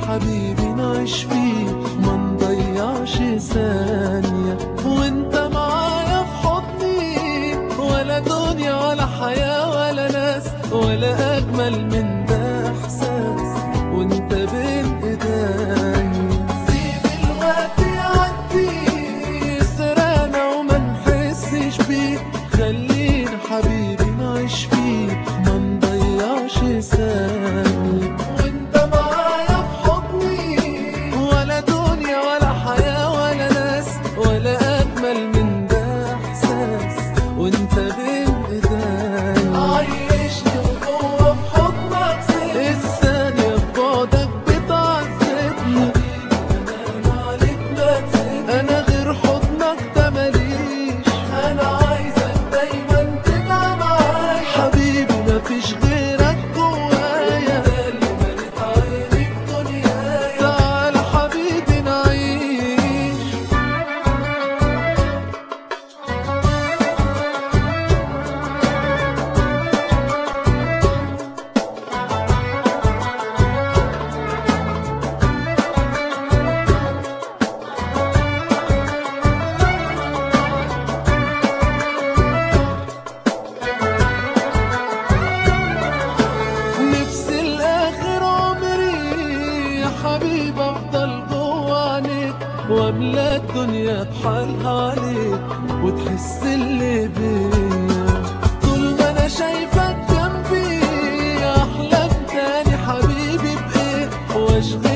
حبيبي نعيش فيه ما نضيعش ثانية وانت معايا في حضني ولا دنيا ولا حياة ولا ناس ولا أجمل من ده إحساس وانت بين إيديا سيب الوقت يعدي يسرقنا وما نحسش بيه خلينا حبيبي نعيش فيه ما نضيعش ثانية وانت معايا في حضني ولا دنيا ولا حياة ولا ناس ولا أجمل من ده إحساس وانت بين إيديا عيشني وجوه في حضنك سيب الثانية في بعدك بتعذبني انا غير حضنك ده ماليش انا عايزك دايما تبقى معايا حبيبي مفيش غيرك جوايا ده اللي مليت عيني بدنيايا تعال حبيبي نعيش نفسي الاخر عمري يا حبيبي افضل جوه عينيك واملا الدنيا بحالها عليك وتحس اللي بيا طول ما انا شايفك جنبي احلام تاني حبيبي بايه واشغل